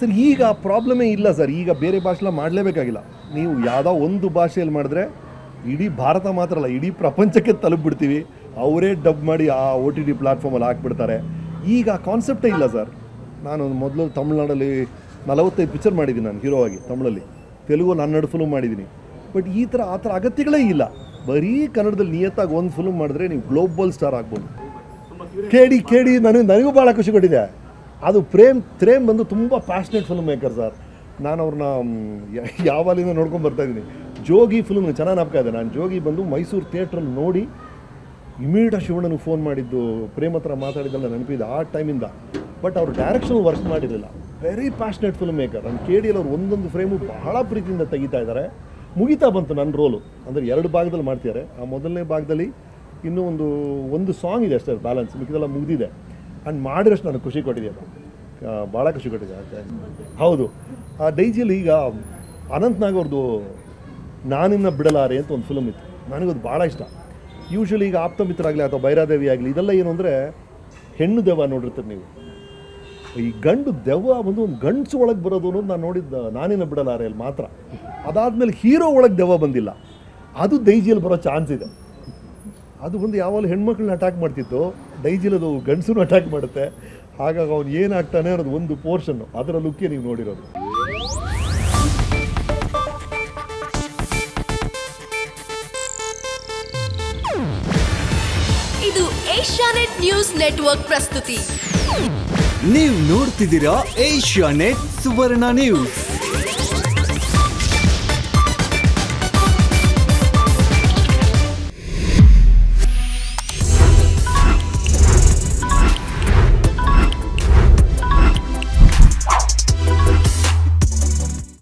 Sir ಈಗ ಆ ಪ್ರಾಬ್ಲಮೇ ಇಲ್ಲ ಸರ್ ಈಗ ಬೇರೆ ಭಾಷೆಲ್ಲ ಮಾಡಲೇಬೇಕಾಗಿಲ್ಲ ನೀವು ಯಾವುದೋ ಒಂದು ಭಾಷೆಯಲ್ಲಿ ಮಾಡಿದ್ರೆ ಇಡೀ ಭಾರತ ಮಾತ್ರ ಅಲ್ಲ ಇಡೀ ಪ್ರಪಂಚಕ್ಕೆ ತಲುಪಿಬಿಡ್ತೀವಿ ಅವರೇ ಡಬ್ ಮಾಡಿ ಆ ಒ ಟಿ ಟಿ ಪ್ಲಾಟ್ಫಾರ್ಮಲ್ಲಿ ಹಾಕ್ಬಿಡ್ತಾರೆ ಈಗ ಆ ಕಾನ್ಸೆಪ್ಟೇ ಇಲ್ಲ ಸರ್ ನಾನು ಮೊದಲು ತಮಿಳ್ನಾಡಲ್ಲಿ ನಲವತ್ತೈದು ಪಿಕ್ಚರ್ ಮಾಡಿದ್ದೀನಿ ನಾನು ಹೀರೋ ಆಗಿ ತಮಿಳಲ್ಲಿ ತೆಲುಗಲ್ಲಿ ಹನ್ನೆರಡು ಫಿಲ್ಮ್ ಮಾಡಿದ್ದೀನಿ ಬಟ್ ಈ ಥರ ಆ ಥರ ಅಗತ್ಯಗಳೇ ಇಲ್ಲ ಬರೀ ಕನ್ನಡದಲ್ಲಿ ನಿಯತ್ತಾಗಿ ಒಂದು ಫಿಲ್ಮ್ ಮಾಡಿದ್ರೆ ನೀವು ಗ್ಲೋಬಲ್ ಸ್ಟಾರ್ ಆಗ್ಬೋದು ಕೇಳಿ ಕೇಳಿ ನನಗೆ ನನಗೂ ಭಾಳ ಖುಷಿ ಕೊಟ್ಟಿದೆ ಅದು ಪ್ರೇಮ್ ಪ್ರೇಮ್ ಬಂದು ತುಂಬ ಪ್ಯಾಷನೇಟ್ ಫಿಲ್ಮ್ ಮೇಕರ್ ಸರ್ ನಾನು ಅವ್ರನ್ನ ಯಾವಾಗಲಿಂದ ನೋಡ್ಕೊಂಡು ಬರ್ತಾ ಇದ್ದೀನಿ ಜೋಗಿ ಫಿಲ್ಮ್ ಚೆನ್ನಾಗಿ ನಾಪಕ ಇದೆ ನಾನು ಜೋಗಿ ಬಂದು ಮೈಸೂರು ಥಿಯೇಟ್ರಲ್ಲಿ ನೋಡಿ ಇಮಿಡಿಯೇಟ್ ಶಿವಣ್ಣನಿಗೆ ಫೋನ್ ಮಾಡಿದ್ದು ಪ್ರೇಮ್ ಹತ್ರ ಮಾತಾಡಿದ್ದೆಲ್ಲ ನೆನಪಿದೆ ಆ ಟೈಮಿಂದ ಬಟ್ ಅವರು ಡೈರೆಕ್ಷನ್ ವರ್ಕ್ ಮಾಡಿರಲಿಲ್ಲ ವೆರಿ ಪ್ಯಾಷನೇಟ್ ಫಿಲ್ಮ್ ಮೇಕರ್ ನಾನು ಕೆ ಡಿ ಅವ್ರು ಒಂದೊಂದು ಫ್ರೇಮು ಬಹಳ ಪ್ರೀತಿಯಿಂದ ತೆಗಿತಾ ಇದ್ದಾರೆ ಮುಗಿತಾ ಬಂತು ನನ್ನ ರೋಲು ಅಂದರೆ ಎರಡು ಭಾಗದಲ್ಲಿ ಮಾಡ್ತಿದ್ದಾರೆ ಆ ಮೊದಲನೇ ಭಾಗದಲ್ಲಿ ಇನ್ನೂ ಒಂದು ಒಂದು ಸಾಂಗ್ ಇದೆ ಅಷ್ಟೇ ಬ್ಯಾಲೆನ್ಸ್ ಮಿಕ್ಕಿದೆಲ್ಲ ಮುಗಿದಿದೆ ಆ್ಯಂಡ್ ಮಾಡಿರೋಷ್ಟು ನನಗೆ ಖುಷಿ ಕೊಟ್ಟಿದೆ ಅದು ಭಾಳ ಖುಷಿ ಕೊಟ್ಟಿದೆ ಆ time. ಹೌದು ಆ ಡೈಜಿಯಲ್ಲಿ ಈಗ ಅನಂತ್ ನಾಗ್ ಅವ್ರದ್ದು ನಾನಿನ್ನ ಬಿಡಲಾರೆ ಅಂತ ಒಂದು ಫಿಲ್ಮ್ ಇತ್ತು ನನಗದು ಭಾಳ ಇಷ್ಟ ಯೂಶ್ವಲಿ ಈಗ ಆಪ್ತ ಮಿತ್ರ ಆಗಲಿ ಅಥವಾ ಭೈರಾದೇವಿ ಆಗಲಿ ಇದೆಲ್ಲ ಏನು ಅಂದರೆ ಹೆಣ್ಣು ದೆವ್ವ ನೋಡಿರ್ತೀರಿ ನೀವು ಈ ಗಂಡು ದೆವ್ವ ಬಂದು ಒಂದು ಗಂಡಸು ಒಳಗೆ ಬರೋದು ಅನ್ನೋದು ನಾನು ನೋಡಿದ್ದ ನಾನಿನ್ನ ಬಿಡಲಾರೆ ಅಲ್ಲಿ ಮಾತ್ರ ಅದಾದಮೇಲೆ ಹೀರೋ ಒಳಗೆ ದೆವ್ವ ಬಂದಿಲ್ಲ ಅದು ದೈಜಿಯಲ್ಲಿ ಬರೋ ಚಾನ್ಸ್ ಇದೆ ಅದು ಒಂದು ಯಾವಾಗಲೂ ಹೆಣ್ಮಕ್ಳನ್ನ ಅಟ್ಯಾಕ್ ಮಾಡ್ತಿತ್ತು ಡೈಜಿಲ್ ಅದು ಗಂಡಸನ್ನು ಅಟ್ಯಾಕ್ ಮಾಡುತ್ತೆ ಹಾಗಾಗಿ ಅವ್ನು ಏನಾಗ್ತಾನೆ ಅನ್ನೋದು ಒಂದು ಪೋರ್ಷನ್ನು ಅದರ ಲುಕ್ಕೆ ನೀವು ನೋಡಿರೋದು ಇದು ಏಷ್ಯಾನೆಟ್ ನ್ಯೂಸ್ ನೆಟ್ವರ್ಕ್ ಪ್ರಸ್ತುತಿ ನೀವು ನೋಡ್ತಿದ್ದೀರಾ ಏಷ್ಯಾ ನೆಟ್ ಸುವರ್ಣ ನ್ಯೂಸ್